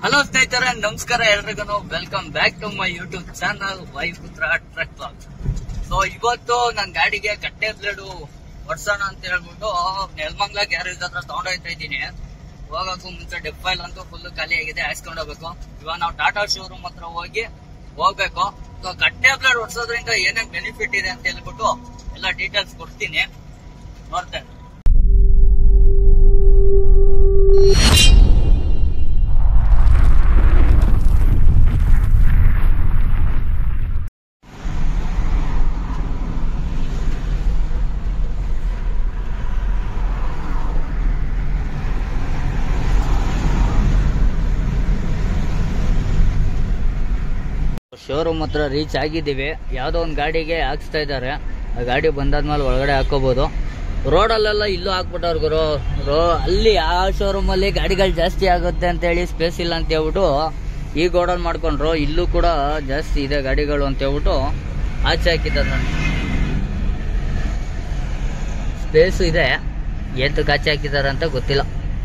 Hello ಸ್ನೇಹಿತರೆ ನಮಸ್ಕಾರ ಎಲ್ರಿಗೂ welcome back to my YouTube channel Vayuputra truck vlog so ಇವತ್ತು ನನ್ನ ಗಾಡಿಗೆ ಕಟ್ಟೆ ಬ್ಲೇಡು ಹೊಡ್ಸೋಣ ಅಂತ ಹೇಳ್ಬಿಟ್ಟು ನೆಲಮಂಗ್ಲ ಗ್ಯಾರೇಜ್ ಹತ್ರ ತಗೊಂಡೋಗ್ತಾ ಇದ್ದೀನಿ ಹೋಗಕ್ಕೂ ಮುಂಚೆ ಡೆಪ್ ಫೈಲ್ ಅಂತೂ ಫುಲ್ ಖಾಲಿ ಆಗಿದೆ ಹಾಸ್ಕೊಂಡು ಹೋಗ್ಬೇಕು ಇವಾಗ ನಾವು ಟಾಟಾ ಶೋರೂಮ್ ಹತ್ರ ಹೋಗಿ ಹೋಗ್ಬೇಕು ಸೊ ಕಟ್ಟೆ ಬ್ಲೇಡ್ ಹೊಡ್ಸೋದ್ರಿಂದ ಏನೇನ್ ಬೆನಿಫಿಟ್ ಇದೆ ಅಂತ ಹೇಳ್ಬಿಟ್ಟು ಎಲ್ಲ ಡೀಟೇಲ್ಸ್ ಕೊಡ್ತೀನಿ ನೋಡ್ತೇನೆ ಶೋರೂಮ್ ಹತ್ರ ರೀಚ್ ಆಗಿದ್ದೀವಿ ಯಾವುದೋ ಒಂದು ಗಾಡಿಗೆ ಹಾಕ್ಸ್ತಾ ಇದ್ದಾರೆ ಆ ಗಾಡಿ ಬಂದಾದ್ಮೇಲೆ ಒಳಗಡೆ ಹಾಕೋಬಹುದು ರೋಡಲ್ಲೆಲ್ಲ ಇಲ್ಲೂ ಹಾಕ್ಬಿಟ್ಟವ್ರು ಗುರು ರೋ ಅಲ್ಲಿ ಆ ಶೋರೂಮಲ್ಲಿ ಗಾಡಿಗಳು ಜಾಸ್ತಿ ಆಗುತ್ತೆ ಅಂತ ಹೇಳಿ ಸ್ಪೇಸ್ ಇಲ್ಲ ಅಂತ ಹೇಳ್ಬಿಟ್ಟು ಈ ಗೋಡನ್ ಮಾಡ್ಕೊಂಡ್ರು ಇಲ್ಲೂ ಕೂಡ ಜಾಸ್ತಿ ಇದೆ ಗಾಡಿಗಳು ಅಂತ ಹೇಳ್ಬಿಟ್ಟು ಆಚೆ ಹಾಕಿದ್ದಾರೆ ನೋಡಿ ಸ್ಪೇಸು ಇದೆ ಎಂತಕ್ಕೆ ಆಚೆ ಹಾಕಿದ್ದಾರೆ ಅಂತ ಗೊತ್ತಿಲ್ಲ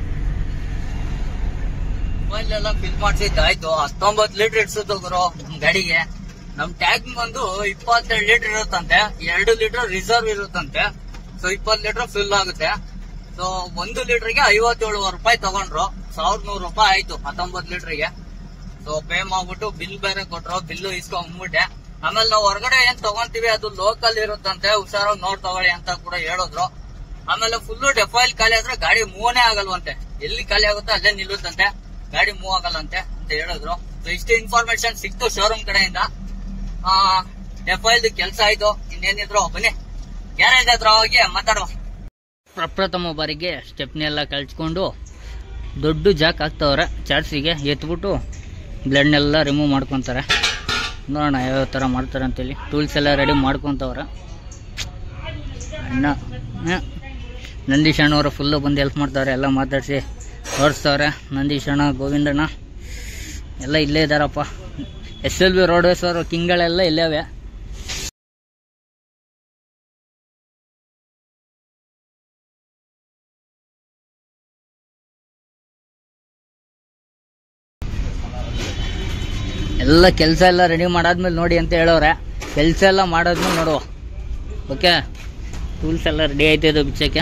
ಮೊಬೈಲ್ ಎಲ್ಲ ಫಿಲ್ ಮಾಡ್ಸಿದ್ದಾಯ್ತು ಹತ್ತೊಂಬತ್ತು ಲೀಟರ್ ಇಡ್ಸುತ್ತೆ ಗುರು ನಮ್ ಗಾಡಿಗೆ ನಮ್ ಟ್ಯಾಂಕ್ ಬಂದು ಇಪ್ಪತ್ತೆರಡು ಲೀಟರ್ ಇರುತ್ತಂತೆ ಎರಡು ಲೀಟರ್ ರಿಸರ್ವ್ ಇರುತ್ತಂತೆ ಸೊ ಇಪ್ಪತ್ತು ಲೀಟರ್ ಫಿಲ್ ಆಗುತ್ತೆ ಸೊ ಒಂದು ಲೀಟರ್ಗೆ ಐವತ್ತೇಳು ರೂಪಾಯಿ ತಗೊಂಡ್ರು ಸಾವಿರದ ನೂರು ರೂಪಾಯಿ ಆಯ್ತು ಹತ್ತೊಂಬತ್ತು ಲೀಟರ್ಗೆ ಸೊ ಪೇ ಮಾಡ್ಬಿಟ್ಟು ಬಿಲ್ ಬೇರೆ ಕೊಟ್ರು ಬಿಲ್ಲು ಇಸ್ಕೊಂಡ್ಬಿಟ್ಟೆ ಆಮೇಲೆ ನಾವು ಹೊರಗಡೆ ಏನ್ ತಗೊಂತೀವಿ ಅದು ಲೋಕಲ್ ಇರುತ್ತಂತೆ ಹುಷಾರಾಗಿ ನೋಡ್ ತಗೊಳ್ಳಿ ಅಂತ ಕೂಡ ಹೇಳಿದ್ರು ಆಮೇಲೆ ಫುಲ್ ಡೆಫೈಲ್ ಖಾಲಿ ಆದ್ರೆ ಗಾಡಿ ಮೂವನೇ ಆಗಲ್ವಂತೆ ಎಲ್ಲಿ ಖಾಲಿ ಆಗುತ್ತೋ ಅಲ್ಲೇ ನಿಲ್ಲುತ್ತಂತೆ ಗಾಡಿ ಮೂವ್ ಆಗಲ್ಲಂತೆ ಅಂತ ಹೇಳಿದ್ರು ಸೊ ಇಷ್ಟು ಇನ್ಫಾರ್ಮೇಶನ್ ಸಿಕ್ತು ಶೋರೂಮ್ ಕಡೆಯಿಂದ ಡೆಫೈಲ್ ಕೆಲಸ ಆಯ್ತು ಇನ್ನೇನಿದ್ರು ಬನ್ನಿ ಗ್ಯಾರೇಜ್ ಹತ್ರ ಹೋಗಿ ಮಾತಾಡುವ ಪ್ರಪ್ರಥಮ ಬಾರಿಗೆ ಸ್ಟೆಪ್ನಿ ಎಲ್ಲ ಕಳ್ಸ್ಕೊಂಡು ದೊಡ್ಡ ಜಾಕ್ ಹಾಕ್ತವ್ರೆ ಚಾರ್ಸಿಗೆ ಎತ್ಬಿಟ್ಟು ಬ್ಲಡ್ನೆಲ್ಲ ರಿಮೂವ್ ಮಾಡ್ಕೊತಾರೆ ನೋಡೋಣ ಯಾವ ಥರ ಮಾಡ್ತಾರೆ ಅಂತೇಳಿ ಟೂಲ್ಸ್ ಎಲ್ಲ ರೆಡಿ ಮಾಡ್ಕೊತವ್ರೆ ಅಣ್ಣ ಹ. ನಂದೀಶ್ ಅಣ್ಣವರು ಫುಲ್ಲು ಬಂದು ಹೆಲ್ಪ್ ಮಾಡ್ತಾರೆ ಎಲ್ಲ ಮಾತಾಡಿಸಿ ಓಡಿಸ್ತವ್ರೆ ನಂದೀಶ್ ಅಣ್ಣ ಗೋವಿಂದಣ್ಣ ಎಲ್ಲ ಇಲ್ಲೇ ಇದ್ದಾರಪ್ಪ ಎಸ್ ಎಲ್ ಬಿ ರೋಡ್ವೇಸ್ ಅವರು ಕಿಂಗಳೆಲ್ಲ ಇಲ್ಲೇ ಎಲ್ಲ ಕೆಲಸ ಎಲ್ಲ ರೆಡಿ ಮಾಡಾದ್ಮೇಲೆ ನೋಡಿ ಅಂತ ಹೇಳೋರೆ ಕೆಲಸ ಎಲ್ಲ ಮಾಡಾದ್ಮೇಲೆ ನೋಡುವ ಓಕೆ ಟೂಲ್ಸ್ ಎಲ್ಲ ರೆಡಿ ಆಯ್ತು ಬಿಚ್ಚಕ್ಕೆ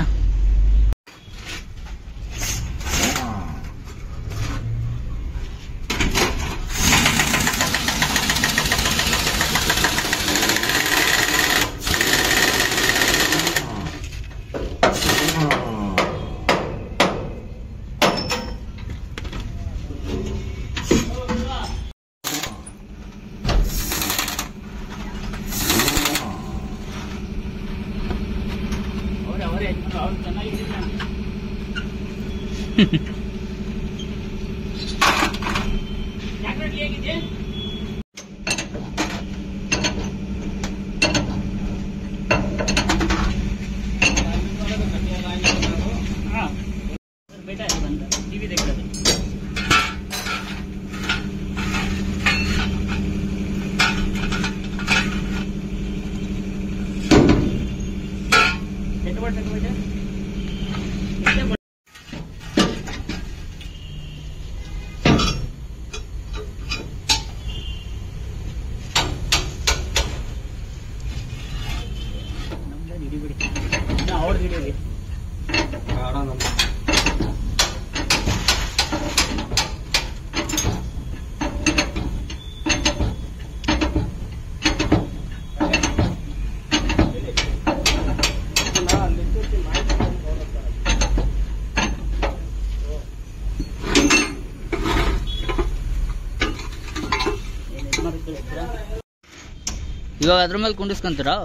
ಇವಾಗ ಅದ್ರ ಮೇಲೆ ಕುಂಡಿಸ್ಕೊಂತೀರಾ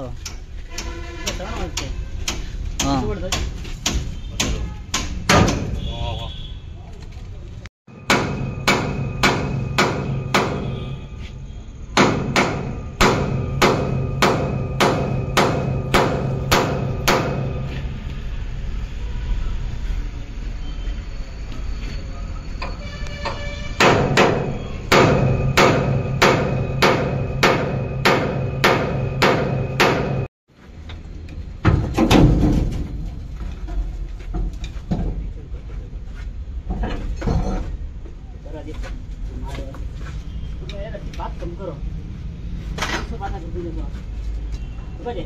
ಹಾಂ बात कम करो उससे बात कर दीजिए तो बजे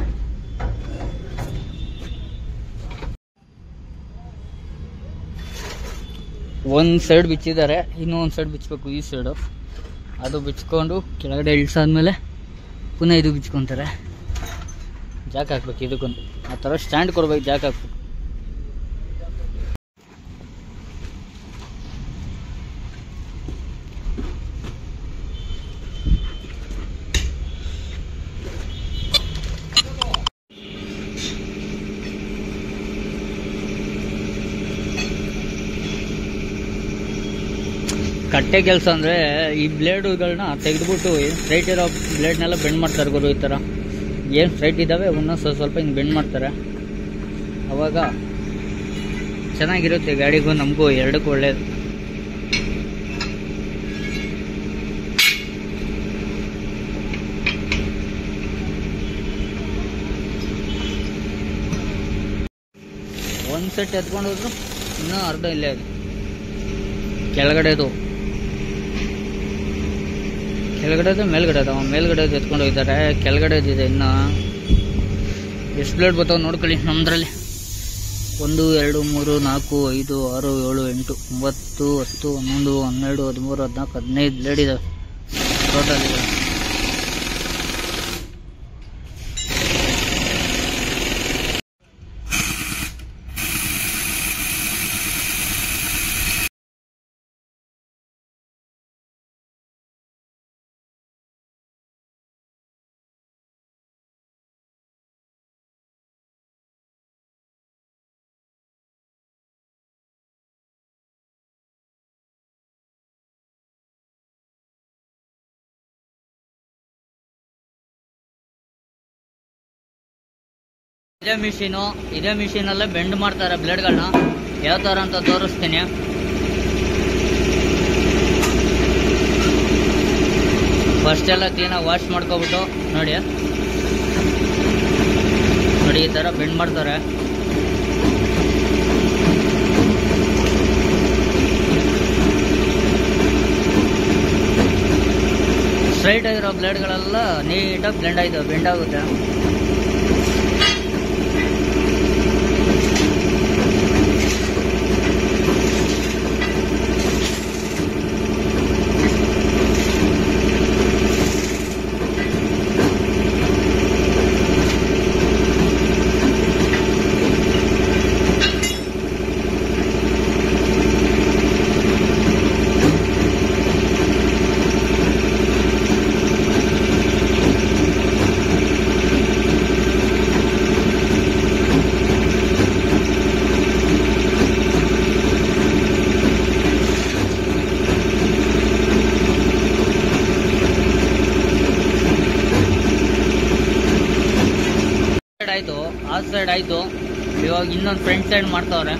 ಒಂದು ಸೈಡ್ ಬಿಚ್ಚಿದ್ದಾರೆ ಇನ್ನೂ ಒಂದು ಸೈಡ್ ಬಿಚ್ಚಬೇಕು ಈ ಸೈಡು ಅದು ಬಿಚ್ಕೊಂಡು ಕೆಳಗಡೆ ಇಳಿಸಾದ್ಮೇಲೆ ಪುನಃ ಇದು ಬಿಚ್ಕೊತಾರೆ ಜಾಕ್ ಹಾಕ್ಬೇಕು ಇದಕ್ಕೊಂದು ಆ ಥರ ಸ್ಟ್ಯಾಂಡ್ ಕೊಡ್ಬೇಕು ಜಾಕ್ ಹಾಕ್ಬೇಕು ಕಟ್ಟೆ ಕೆಲಸ ಅಂದರೆ ಈ ಬ್ಲೇಡುಗಳನ್ನ ತೆಗೆದ್ಬಿಟ್ಟು ಸ್ಟ್ರೈಟ್ ಇರೋ ಬ್ಲೇಡ್ನೆಲ್ಲ ಬೆಂಡ್ ಮಾಡ್ತಾರೆ ಗುರು ಈ ಥರ ಏನು ಸ್ಟ್ರೈಟ್ ಇದ್ದಾವೆ ಅವನ್ನ ಸ್ವಲ್ಪ ಸ್ವಲ್ಪ ಹಿಂಗೆ ಬೆಂಡ್ ಮಾಡ್ತಾರೆ ಅವಾಗ ಚೆನ್ನಾಗಿರುತ್ತೆ ಗಾಡಿಗೂ ನಮಗೂ ಎರಡಕ್ಕೂ ಒಳ್ಳೇದು ಒಂದು ಸೆಟ್ ಎತ್ಕೊಂಡು ಹೋದ್ರು ಇನ್ನೂ ಅರ್ಧ ಇಲ್ಲೇ ಅದು ಕೆಳಗಡೆದು ಕೆಳಗಡೆದು ಮೇಲ್ಗಡೆ ಅದಾವ ಮೇಲ್ಗಡೆದು ಎತ್ಕೊಂಡು ಹೋಗಿದ್ದಾರೆ ಕೆಳಗಡೆದು ಇದೆ ಇನ್ನು ಎಷ್ಟು ಪ್ಲೇಟ್ ಬರ್ತಾವೆ ನೋಡ್ಕೊಳ್ಳಿ ನಮ್ದ್ರಲ್ಲಿ ಒಂದು ಎರಡು ಮೂರು ನಾಲ್ಕು ಐದು ಆರು ಏಳು ಎಂಟು ಒಂಬತ್ತು ಹತ್ತು ಹನ್ನೊಂದು ಹನ್ನೆರಡು ಹದಿಮೂರು ಹದಿನಾಲ್ಕು ಹದಿನೈದು ಬ್ಲೇಡ್ ಇದಾವೆ ಟೋಟಲ್ ಇದೆ ಇದೇ ಮಿಷಿನು ಇದೇ ಮಿಷಿನಲ್ಲೇ ಬೆಂಡ್ ಮಾಡ್ತಾರೆ ಬ್ಲೇಡ್ಗಳನ್ನ ಯಾವ ಥರ ಅಂತ ತೋರಿಸ್ತೀನಿ ಫಸ್ಟ್ ಎಲ್ಲ ಕ್ಲೀನಾಗಿ ವಾಶ್ ಮಾಡ್ಕೊಬಿಟ್ಟು ನೋಡಿ ನೋಡಿ ಈ ಥರ ಬೆಂಡ್ ಮಾಡ್ತಾರೆ ಸ್ಟ್ರೈಟ್ ಆಗಿರೋ ಬ್ಲೇಡ್ಗಳೆಲ್ಲ ನೀಟಾಗಿ ಬ್ಲೆಂಡ್ ಆಯ್ತವೆ ಬೆಂಡ್ ಆಗುತ್ತೆ ಸೈಡ್ ಆಯ್ತು ಆ ಸೈಡ್ ಆಯ್ತು ಇವಾಗ ಇನ್ನೊಂದು ಫ್ರಂಟ್ ಸೈಡ್ ಮಾಡ್ತಾವ್ರೆ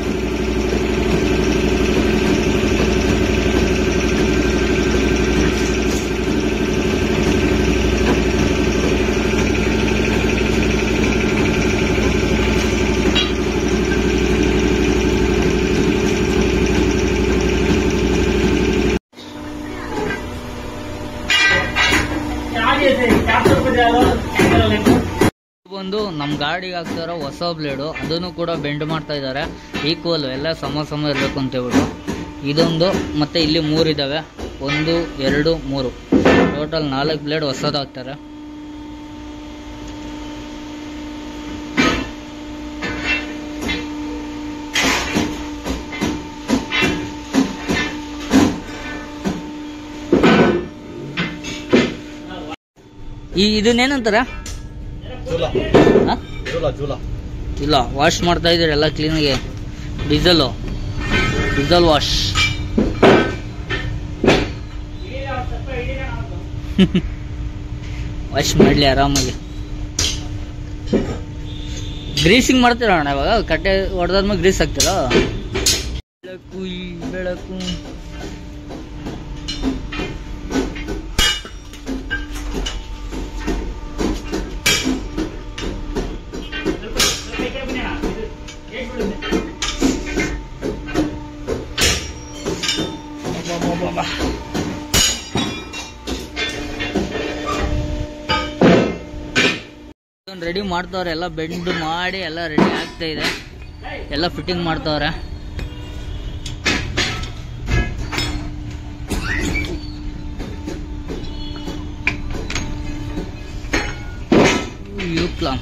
आगे से चार सौ रुपये डालो ಒಂದು ನಮ್ಮ ಗಾಡಿಗೆ ಹಾಕ್ತಾರೋ ಹೊಸ ಬ್ಲೇಡು ಅದನ್ನು ಕೂಡ ಬೆಂಡ್ ಮಾಡ್ತಾ ಇದ್ದಾರೆ ಈಕ್ವಲ್ ಎಲ್ಲ ಸಮ ಸಮ ಇರಬೇಕು ಅಂತ ಹೇಳ್ಬಿಟ್ಟು ಇದೊಂದು ಮತ್ತೆ ಇಲ್ಲಿ ಮೂರು ಇದ್ದಾವೆ ಒಂದು ಎರಡು ಮೂರು ಟೋಟಲ್ ನಾಲ್ಕು ಬ್ಲೇಡ್ ಹೊಸದು ಹಾಕ್ತಾರೆ ಈ ಇದನ್ನೇನಂತಾರ ಜೂಲ ಹಾ? ಜೂಲ ಜೂಲ ಇಲ್ಲ ವಾಶ್ ಮಾಡ್ತಾ ಇದ್ದೀರಿ ಎಲ್ಲ ಕ್ಲೀನಾಗಿ ಡೀಸೆಲ್ಲು ಡೀಸೆಲ್ ವಾಶ್ ವಾಶ್ ಮಾಡಲಿ ಆರಾಮಾಗಿ ಗ್ರೀಸಿಂಗ್ ಮಾಡ್ತೀರ ಅಣ್ಣ ಇವಾಗ ಕಟ್ಟೆ ಹೊಡೆದಾದ್ಮೇಲೆ ಗ್ರೀಸ್ ಹಾಕ್ತೀರಾ ಬೆಳಕು ಈ ಬೆಳಕು ರೆಡಿ ಮಾಡ್ತಾವ್ರೆ ಎಲ್ಲ ಬೆಂಡ್ ಮಾಡಿ ಎಲ್ಲ ರೆಡಿ ಆಗ್ತಾ ಇದೆ ಎಲ್ಲ ಫಿಟ್ಟಿಂಗ್ ಮಾಡ್ತಾವ್ರೆ ಯೂಕ್ಲಾಂ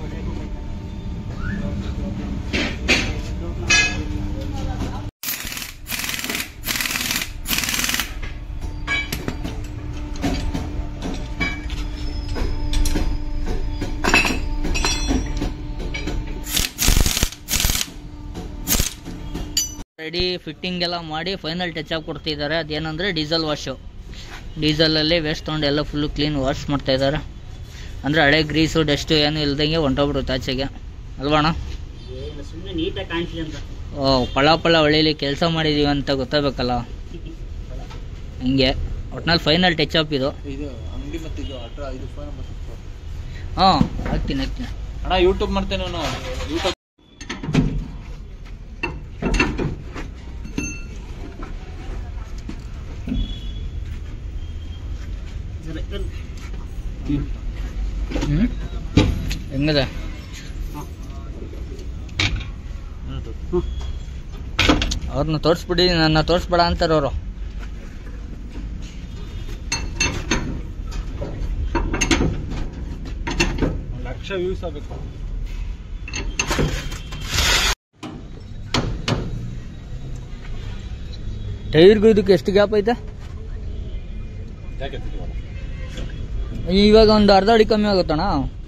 ರೆಡಿ ಫಿಟ್ಟಿಂಗ್ ಎಲ್ಲ ಮಾಡಿ ಫೈನಲ್ ಟಚ್ ಅಪ್ ಕೊಡ್ತಿದ್ದಾರೆ ಅದೇನಂದ್ರೆ ಡೀಸೆಲ್ ವಾಶು ಡೀಸೆಲಲ್ಲಿ ವೇಸ್ಟ್ ತೊಗೊಂಡು ಎಲ್ಲ ಫುಲ್ಲು ಕ್ಲೀನ್ ವಾಶ್ ಮಾಡ್ತಾ ಇದ್ದಾರೆ ಅಂದರೆ ಹಳೆ ಗ್ರೀಸು ಡಸ್ಟು ಏನು ಇಲ್ದಂಗೆ ಹೊಂಟೋಗ್ಬಿಡುತ್ತೆ ಆಚೆಗೆ ಅಲ್ವಣ ಸುಮ್ಮನೆ ನೀಟಾಗಿ ಕಾಣಿಸ್ಲಿ ಅಂತ ಓ ಪಳ ಪಳ ಹೊಳೀಲಿ ಕೆಲಸ ಮಾಡಿದೀವಿ ಅಂತ ಗೊತ್ತಾಗಬೇಕಲ್ಲ ಹಿಂಗೆ ಒಟ್ನಲ್ಲಿ ಫೈನಲ್ ಟಚ್ ಅಪ್ ಇದು ಇದು ಅಂಗಡಿ ಮತ್ತೆ ಇದು ಅಡ್ರ ಇದು ಫೋನ್ ನಂಬರ್ ಹಾಂ ಹಾಕ್ತೀನಿ ಹಾಕ್ತೀನಿ ಅಣ್ಣ ಯೂಟ್ಯೂಬ್ ಮಾಡ್ತೇನೆ ನಾನು ಯೂಟ್ಯೂಬ್ ಹ್ಞೂ ಹೆಂಗದೆ ಅವ್ರನ್ನ ತೋರಿಸ್ಬಿಡಿ ನನ್ನ ತೋರಿಸ್ಬೇಡ ಅಂತಾರೆ ಅವರು ಲಕ್ಷ ವ್ಯೂಸ್ ಆಗಬೇಕು ಟೈರ್ಗೂ ಇದಕ್ಕೆ ಎಷ್ಟು ಗ್ಯಾಪ್ ಐತೆ ಯಾಕೆ ಇವಾಗ ಒಂದು ಅರ್ಧ ಅಡಿ ಕಮ್ಮಿ ಆಗುತ್ತಣ್ಣ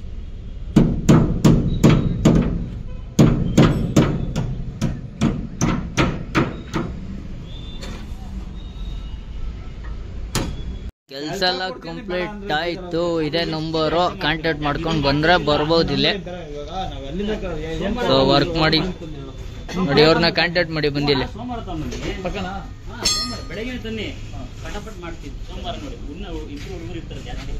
ಕೆಲಸ ಎಲ್ಲ ಕಂಪ್ಲೀಟ್ ಆಯ್ತು ಇದೇ ನಂಬರು ಕಾಂಟ್ಯಾಕ್ಟ್ ಮಾಡ್ಕೊಂಡು ಬಂದ್ರೆ ಬರ್ಬೋದು ಇಲ್ಲಿ ಸೊ ವರ್ಕ್ ಮಾಡಿ ನೋಡಿ ಅವ್ರನ್ನ ಕಾಂಟ್ಯಾಕ್ಟ್ ಮಾಡಿ ಬಂದಿಲ್ಲ ಸೋಮವಾರ ತಗೊಂಡ್ಬನ್ನಿ ಪಕ್ಕನಾ ಹಾ ಸೋಮವಾರ ಬೆಳಗ್ಗೆ ತನ್ನಿ ಪಟಾಪಟ್ ಮಾಡ್ತೀವಿ ಸೋಮವಾರ ನೋಡಿ ಇನ್ನ ಇಬ್ರು ಹುಡುಗರು ಇರ್ತಾರೆ ಜಾಸ್ತಿ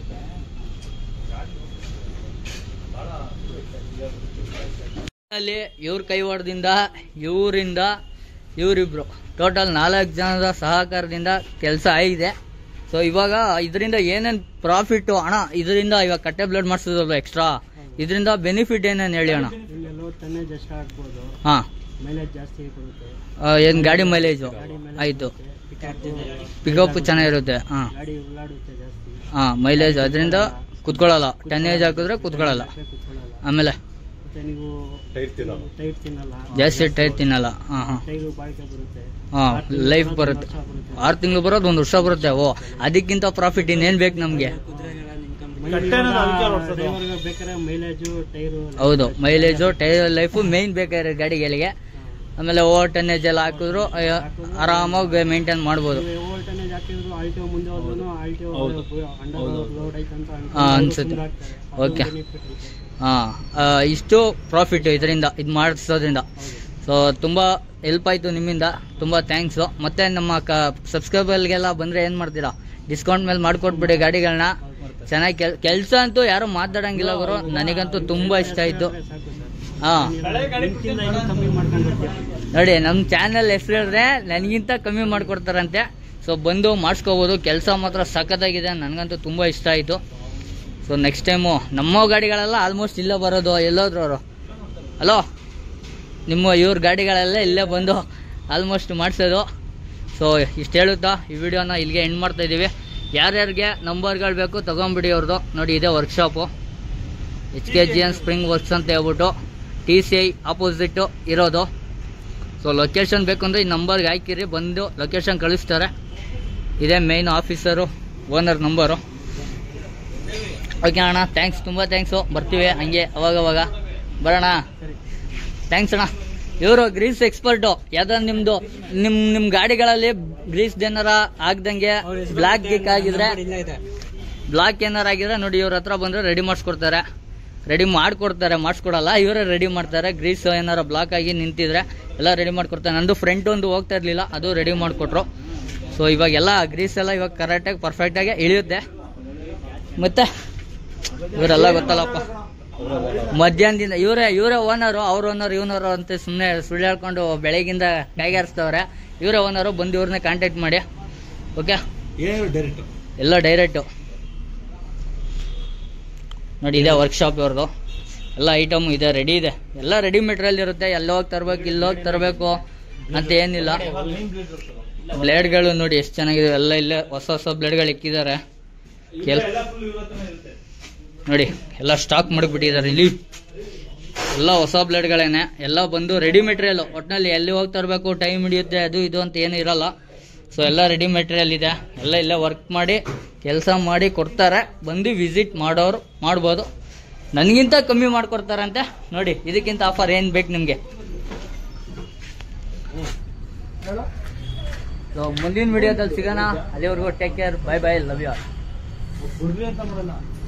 ಅಲ್ಲಿ ಇವ್ರ ಕೈವಾಡದಿಂದ ಇವರಿಂದ ಇವರಿಬ್ರು ಟೋಟಲ್ ನಾಲ್ಕು ಜನದ ಸಹಕಾರದಿಂದ ಕೆಲಸ ಆಗಿದೆ ಸೊ ಇವಾಗ ಇದರಿಂದ ಏನೇನು ಪ್ರಾಫಿಟ್ಟು ಹಣ ಇದರಿಂದ ಇವಾಗ ಕಟ್ಟೆ ಬ್ಲಡ್ ಮಾಡಿಸೋದಲ್ವ ಎಕ್ಸ್ಟ್ರಾ ಇದರಿಂದ ಬೆನಿಫಿಟ್ ಏನೇನು ಹೇಳಿ ಅಣ್ಣ ಇಲ್ಲೆಲ್ಲೋ ಟನ್ನೇಜ್ ಎಷ್ಟು ಆಗ್ಬೋದು ಹಾಂ ಮೈಲೇಜ್ ಜಾಸ್ತಿ ಕೊಡುತ್ತೆ ಏನು ಗಾಡಿ ಮೈಲೇಜು ಆಯಿತು ಪಿಕಪ್ ಚೆನ್ನಾಗಿರುತ್ತೆ ಹಾಂ ಗಾಡಿ ಉಳ್ಳಾಡುತ್ತೆ ಜಾಸ್ತಿ ಹಾಂ ಮೈಲೇಜ್ ಅದರಿಂದ ಕುತ್ಕೊಳ್ಳಲ್ಲ ಟನ್ನೇಜ್ ಹಾಕಿದ್ರೆ ಕುತ್ಕೊಳ್ಳಲ್ಲ ಕುತ್ಕೊಳ್ಳಲ್ಲ ಆಮೇಲೆ ಮತ್ತೆ ನೀವು ಟೈಟ್ ತಿನ್ನೋದು ಟೈಟ್ ತಿನ್ನಲ್ಲ ಜಾಸ್ತಿ ಟೈರ್ ತಿನ್ನಲ್ಲ ಹಾಂ ಹಾಂ ಟೈರು ಬಾಳಿಕೆ ಬರುತ್ತೆ ಹಾಂ ಲೈಫ್ ಬರುತ್ತೆ ಆರು ತಿಂಗಳು ಬರೋದು ಒಂದು ವರ್ಷ ಬರುತ್ತೆ ಓ ಅದಕ್ಕಿಂತ ಪ್ರಾಫಿಟ್ ಇನ್ನೇನು ಬೇಕು ನಮಗೆ ಡ್ರೈವರ್ಗೆ ಬೇಕಾದ್ರೆ ಮೈಲೇಜು ಟೈರು ಹೌದು ಮೈಲೇಜು ಟೈರ್ ಲೈಫು ಮೇಯ್ನ್ ಬೇಕಾದ್ರೆ ಗಾಡಿಗಳಿಗೆ ಆಮೇಲೆ ಓವರ್ ಟನ್ನೇಜ್ ಎಲ್ಲ ಹಾಕಿದ್ರು ಅಯ್ಯೋ, ಆರಾಮಾಗಿ ಮೇಂಟೈನ್ ಮಾಡ್ಬೋದು ಓವರ್ ಟನ್ನೇಜ್ ಹಾಕಿದ್ರು ಆಲ್ಟಿಒ ಮುಂದೆ ಹೋದ್ರು ಆಲ್ಟಿಒ ಹೌದು. ಅಂಡರ್ ಲೋಡ್ ಐತೆ ಅಂತ ಹಾ, ಅನ್ಸುತ್ತೆ. ಓಕೆ. ಹಾಂ ಇಷ್ಟು ಪ್ರಾಫಿಟ್ ಇದರಿಂದ ಇದು ಮಾಡಿಸೋದ್ರಿಂದ ಸೊ ತುಂಬ ಹೆಲ್ಪ್ ಆಯಿತು ನಿಮ್ಮಿಂದ ತುಂಬ ಥ್ಯಾಂಕ್ಸು ಮತ್ತೆ ನಮ್ಮ ಕ ಸಬ್ಸ್ಕ್ರೈಬರ್ಗೆಲ್ಲ ಬಂದರೆ ಏನು ಮಾಡ್ತೀರಾ ಡಿಸ್ಕೌಂಟ್ ಮೇಲೆ ಮಾಡಿಕೊಟ್ಬಿಡಿ ಗಾಡಿಗಳನ್ನ ಚೆನ್ನಾಗಿ ಕೆಲ್ ಕೆಲಸ ಅಂತೂ ಯಾರು ಮಾತಾಡಂಗಿಲ್ಲ ಗುರು ನನಗಂತೂ ತುಂಬ ಇಷ್ಟ ಆಯಿತು ಹಾಂ ಕಮ್ಮಿ ಮಾಡ್ಕೊಂಡು ಬರ್ತೀವಿ ನೋಡಿ ನಮ್ಮ ಚಾನಲ್ ಹೆಸರು ಹೇಳಿದ್ರೆ ನನಗಿಂತ ಕಮ್ಮಿ ಮಾಡಿಕೊಡ್ತಾರಂತೆ ಸೊ ಬಂದು ಮಾಡಿಸ್ಕೋಬೋದು ಕೆಲಸ ಮಾತ್ರ ಸಖತ್ತಾಗಿದೆ ನನಗಂತೂ ತುಂಬ ಇಷ್ಟ ಆಯಿತು ಸೊ ನೆಕ್ಸ್ಟ್ ಟೈಮು ನಮ್ಮ ಗಾಡಿಗಳೆಲ್ಲ ಆಲ್ಮೋಸ್ಟ್ ಇಲ್ಲೇ ಬರೋದು ಎಲ್ಲೋದ್ರು ಅವರು ಹಲೋ ನಿಮ್ಮ ಇವ್ರ ಗಾಡಿಗಳೆಲ್ಲ ಇಲ್ಲೇ ಬಂದು ಆಲ್ಮೋಸ್ಟ್ ಮಾಡಿಸೋದು ಸೊ ಇಷ್ಟು ಹೇಳುತ್ತಾ ಈ ವಿಡಿಯೋನ ಇಲ್ಲಿಗೆ ಎಂಡ್ ಮಾಡ್ತಾ ಇದ್ದೀವಿ ಯಾರ್ಯಾರಿಗೆ ನಂಬರ್ಗಳು ಬೇಕು ತೊಗೊಂಬಿಡಿ ಅವ್ರದ್ದು ನೋಡಿ ಇದೇ workshop H K G N spring works ಅಂತ ಹೇಳ್ಬಿಟ್ಟು ಟಿ ಸಿ ಐ ಆಪೋಸಿಟ್ಟು ಇರೋದು ಸೊ ಲೊಕೇಶನ್ ಬೇಕು ಅಂದರೆ ಈ ನಂಬರ್ಗೆ ಹಾಕಿರಿ ಬಂದು ಲೊಕೇಶನ್ ಕಳಿಸ್ತಾರೆ ಇದೇ main officer owner number okay ಅಣ್ಣ ಥ್ಯಾಂಕ್ಸ್ ತುಂಬ ಥ್ಯಾಂಕ್ಸು ಬರ್ತೀವಿ ಹಂಗೆ ಅವಾಗವಾಗ ಬರೋಣ ಥ್ಯಾಂಕ್ಸ್ ಅಣ್ಣ ಇವರು ಗ್ರೀಸ್ ಎಕ್ಸ್ಪರ್ಟು ಯಾವ್ದಾದ್ರು ನಿಮ್ದು ನಿಮ್ ನಿಮ್ ಗಾಡಿಗಳಲ್ಲಿ ಗ್ರೀಸ್ ಏನಾರ ಆಗ್ದಂಗೆ ಬ್ಲಾಕ್ ಗಿಕ್ ಆಗಿದ್ರೆ ಬ್ಲಾಕ್ ಏನಾರ ಆಗಿದ್ರೆ ನೋಡಿ ಇವ್ರ ಹತ್ರ ಬಂದ್ರೆ ರೆಡಿ ಮಾಡಿಸ್ಕೊಡ್ತಾರೆ ರೆಡಿ ಮಾಡ್ಕೊಡ್ತಾರೆ ಮಾಡಿಸ್ಕೊಡಲ್ಲ ಇವರೇ ರೆಡಿ ಮಾಡ್ತಾರೆ ಗ್ರೀಸ್ ಏನಾರ ಬ್ಲಾಕ್ ಆಗಿ ನಿಂತಿದ್ರೆ ಎಲ್ಲ ರೆಡಿ ಮಾಡ್ಕೊಡ್ತಾರೆ ನಂದು ಫ್ರಂಟ್ ಒಂದು ಹೋಗ್ತಾ ಇರಲಿಲ್ಲ ಅದು ರೆಡಿ ಮಾಡಿಕೊಟ್ರು ಸೊ ಇವಾಗೆಲ್ಲ ಗ್ರೀಸ್ ಎಲ್ಲ ಇವಾಗ ಕರೆಕ್ಟಾಗಿ ಪರ್ಫೆಕ್ಟಾಗಿ ಇಳಿಯುತ್ತೆ ಮತ್ತೆ ಇವರೆಲ್ಲ ಗೊತ್ತಲ್ಲಪ್ಪ ಮಧ್ಯಾಹ್ನದಿಂದ ಇವರೇ ಇವರೇ ಓನರು ಅವ್ರ ಓನರ್ ಇವನರು ಅಂತ ಸುಮ್ಮನೆ ಸುಳ್ಳು ಹೇಳ್ಕೊಂಡು ಬೆಳಗಿಂದ ಕೈಗಾರಿಸ್ತವ್ರೆ ಇವರೇ ಓನರು ಬಂದು ಇವ್ರನ್ನ ಕಾಂಟ್ಯಾಕ್ಟ್ ಮಾಡಿ ಓಕೆ ಏನು ಡೈರೆಕ್ಟ್ ಎಲ್ಲ ಡೈರೆಕ್ಟು ನೋಡಿ ಇದೆ ವರ್ಕ್ಶಾಪ್ ಇವ್ರದ್ದು ಎಲ್ಲ ಐಟಮ್ ಇದೆ ರೆಡಿ ಇದೆ ಎಲ್ಲ ರೆಡಿ ಮೆಟೀರಿಯಲ್ ಇರುತ್ತೆ ಎಲ್ಲೋಗಿ ತರಬೇಕು ಇಲ್ಲೋಗಿ ತರಬೇಕು ಅಂತ ಏನಿಲ್ಲ ಬ್ಲೇಡ್ಗಳು ನೋಡಿ ಎಷ್ಟು ಚೆನ್ನಾಗಿದೆ ಎಲ್ಲ ಇಲ್ಲೇ ಹೊಸ ಹೊಸ ಬ್ಲೇಡ್ಗಳು ಇಕ್ಕಿದ್ದಾರೆ ಕೆಲ್ ನೋಡಿ ಎಲ್ಲ ಸ್ಟಾಕ್ ಮಾಡಿಬಿಟ್ಟಿದ್ದಾರೆ ಇಲ್ಲಿ ಎಲ್ಲ ಹೊಸ ಬ್ಲೇಡ್ಗಳೇನೆ ಎಲ್ಲ ಬಂದು ರೆಡಿ ಮೆಟೀರಿಯಲ್ ಒಟ್ಟಿನಲ್ಲಿ ಎಲ್ಲಿ ಹೋಗಿ ತರಬೇಕು ಟೈಮ್ ಹಿಡಿಯುತ್ತೆ ಅದು ಇದು ಅಂತ ಏನು ಇರಲ್ಲ ಸೊ ಎಲ್ಲ ರೆಡಿ ಮೆಟೀರಿಯಲ್ ಇದೆ ಎಲ್ಲ ಇಲ್ಲೇ ವರ್ಕ್ ಮಾಡಿ ಕೆಲಸ ಮಾಡಿ ಕೊಡ್ತಾರೆ ಬಂದು ವಿಸಿಟ್ ಮಾಡೋರು ಮಾಡ್ಬೋದು ನನಗಿಂತ ಕಮ್ಮಿ ಮಾಡ್ಕೊಡ್ತಾರಂತೆ ನೋಡಿ ಇದಕ್ಕಿಂತ ಆಫರ್ ಏನು ಬೇಕು ನಿಮಗೆ ಸೊ ಮುಂದಿನ ವಿಡಿಯೋದಲ್ಲಿ ಸಿಗೋಣ ಅಲ್ಲಿವರೆಗೂ take care bye bye love you ಗುರ್ರಿ ಅಂತ ಮಾಡಲ್ಲ